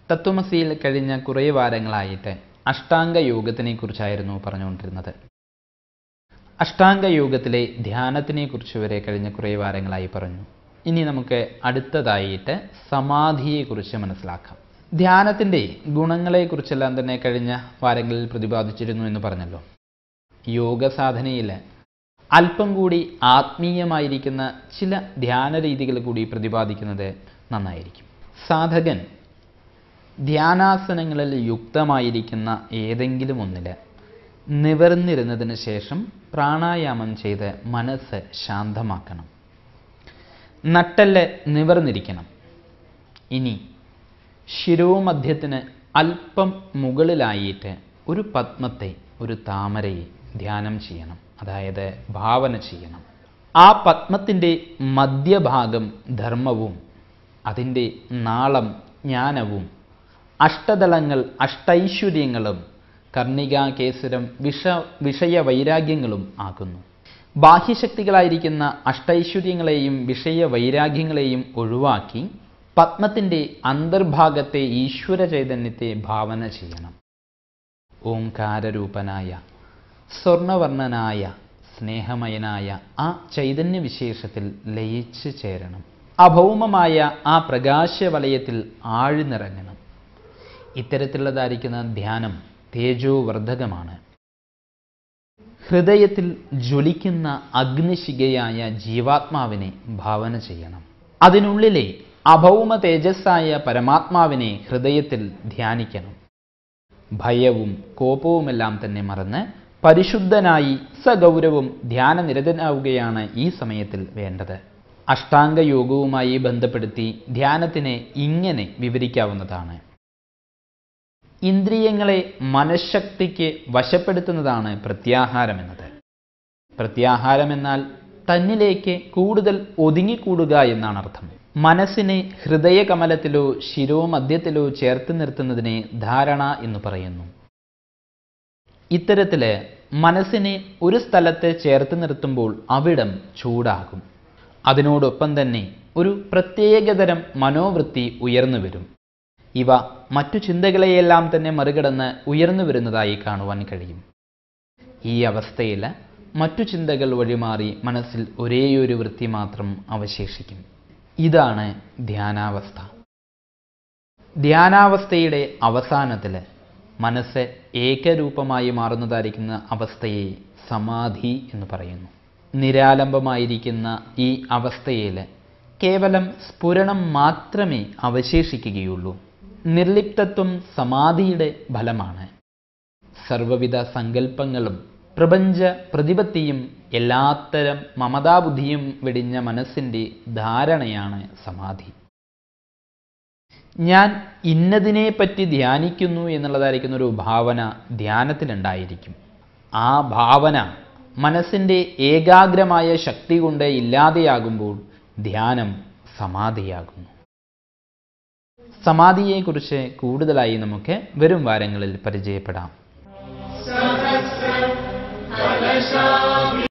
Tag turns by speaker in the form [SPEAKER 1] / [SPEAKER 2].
[SPEAKER 1] തത്വമസിയിൽ കഴിഞ്ഞ കുറേ വാരങ്ങളായിട്ട് അഷ്ടാംഗ യോഗത്തിനെ കുറിച്ചായിരുന്നു പറഞ്ഞുകൊണ്ടിരുന്നത് അഷ്ടാംഗ യോഗത്തിലെ ധ്യാനത്തിനെ കുറിച്ച് വരെ കഴിഞ്ഞ കുറേ വാരങ്ങളായി പറഞ്ഞു ഇനി നമുക്ക് അടുത്തതായിട്ട് സമാധിയെക്കുറിച്ച് മനസ്സിലാക്കാം ധ്യാനത്തിൻ്റെ ഗുണങ്ങളെക്കുറിച്ചെല്ലാം തന്നെ കഴിഞ്ഞ വാരങ്ങളിൽ പ്രതിപാദിച്ചിരുന്നു എന്ന് പറഞ്ഞല്ലോ യോഗ സാധനയിൽ അല്പം കൂടി ആത്മീയമായിരിക്കുന്ന ചില ധ്യാന രീതികൾ കൂടി പ്രതിപാദിക്കുന്നത് നന്നായിരിക്കും സാധകൻ ധ്യാനാസനങ്ങളിൽ യുക്തമായിരിക്കുന്ന ഏതെങ്കിലും ഒന്നിൽ നിവർന്നിരുന്നതിന് ശേഷം പ്രാണായാമം ചെയ്ത് മനസ്സ് ശാന്തമാക്കണം നട്ടല് നിവർന്നിരിക്കണം ഇനി ശിരോമധ്യത്തിന് അല്പം മുകളിലായിട്ട് ഒരു പത്മത്തെ ഒരു താമരയെ ധ്യാനം ചെയ്യണം അതായത് ഭാവന ചെയ്യണം ആ പത്മത്തിൻ്റെ മധ്യഭാഗം ധർമ്മവും അതിൻ്റെ നാളം ജ്ഞാനവും അഷ്ടദളങ്ങൾ അഷ്ടൈശ്വര്യങ്ങളും കർണികാകേസരം വിഷ വിഷയവൈരാഗ്യങ്ങളും ആകുന്നു ബാഹ്യശക്തികളായിരിക്കുന്ന അഷ്ടൈശ്വര്യങ്ങളെയും വിഷയവൈരാഗ്യങ്ങളെയും ഒഴിവാക്കി പത്മത്തിൻ്റെ അന്തർഭാഗത്തെ ഈശ്വര ചൈതന്യത്തെ ഭാവന ചെയ്യണം ഓംകാരരൂപനായ സ്വർണവർണ്ണനായ സ്നേഹമയനായ ആ ചൈതന്യവിശേഷത്തിൽ ലയിച്ച് ചേരണം അഭൗമമായ ആ പ്രകാശവലയത്തിൽ ആഴ്ന്നിറങ്ങണം ഇത്തരത്തിലുള്ളതായിരിക്കുന്ന ധ്യാനം തേജോവർദ്ധകമാണ് ഹൃദയത്തിൽ ജ്വലിക്കുന്ന അഗ്നിശിഖയായ ജീവാത്മാവിനെ ഭാവന ചെയ്യണം അതിനുള്ളിലെ അഭൗമ തേജസ്സായ പരമാത്മാവിനെ ഹൃദയത്തിൽ ധ്യാനിക്കണം ഭയവും കോപവുമെല്ലാം തന്നെ മറന്ന് പരിശുദ്ധനായി സഗൗരവം ധ്യാനനിരതനാവുകയാണ് ഈ സമയത്തിൽ വേണ്ടത് അഷ്ടാംഗ യോഗവുമായി ബന്ധപ്പെടുത്തി ധ്യാനത്തിനെ ഇങ്ങനെ വിവരിക്കാവുന്നതാണ് ഇന്ദ്രിയങ്ങളെ മനഃശക്തിക്ക് വശപ്പെടുത്തുന്നതാണ് പ്രത്യാഹാരം എന്നത് പ്രത്യാഹാരം എന്നാൽ തന്നിലേക്ക് കൂടുതൽ ഒതുങ്ങിക്കൂടുക എന്നാണ് അർത്ഥം മനസ്സിനെ ഹൃദയകമലത്തിലോ ശിരോമധ്യത്തിലോ ചേർത്ത് നിർത്തുന്നതിനെ ധാരണ എന്ന് പറയുന്നു ഇത്തരത്തില് മനസ്സിനെ ഒരു സ്ഥലത്ത് ചേർത്ത് നിർത്തുമ്പോൾ അവിടം ചൂടാകും അതിനോടൊപ്പം തന്നെ ഒരു പ്രത്യേകതരം മനോവൃത്തി ഉയർന്നു വരും ഇവ മറ്റു ചിന്തകളെയെല്ലാം തന്നെ മറികടന്ന് ഉയർന്നു വരുന്നതായി കാണുവാൻ കഴിയും ഈ അവസ്ഥയിൽ മറ്റു ചിന്തകൾ വഴിമാറി മനസ്സിൽ ഒരേയൊരു വൃത്തി മാത്രം അവശേഷിക്കും ഇതാണ് ധ്യാനാവസ്ഥ ധ്യാനാവസ്ഥയുടെ അവസാനത്തിൽ മനസ്സ് ഏകരൂപമായി മാറുന്നതായിരിക്കുന്ന അവസ്ഥയെ സമാധി എന്ന് പറയുന്നു നിരാലംബമായിരിക്കുന്ന ഈ അവസ്ഥയിൽ കേവലം സ്ഫുരണം മാത്രമേ അവശേഷിക്കുകയുള്ളൂ നിർലിപ്തത്വം സമാധിയുടെ ഫലമാണ് സർവവിധ സങ്കല്പങ്ങളും പ്രപഞ്ച പ്രതിപത്തിയും എല്ലാത്തരം മമതാബുദ്ധിയും വെടിഞ്ഞ മനസ്സിൻ്റെ ധാരണയാണ് സമാധി ഞാൻ ഇന്നതിനെ പറ്റി ധ്യാനിക്കുന്നു എന്നുള്ളതായിരിക്കുന്ന ഒരു ഭാവന ധ്യാനത്തിലുണ്ടായിരിക്കും ആ ഭാവന മനസ്സിൻ്റെ ഏകാഗ്രമായ ശക്തി കൊണ്ട് ഇല്ലാതെയാകുമ്പോൾ ധ്യാനം സമാധിയാകുന്നു സമാധിയെക്കുറിച്ച് കൂടുതലായി നമുക്ക് വരും വാരങ്ങളിൽ പരിചയപ്പെടാം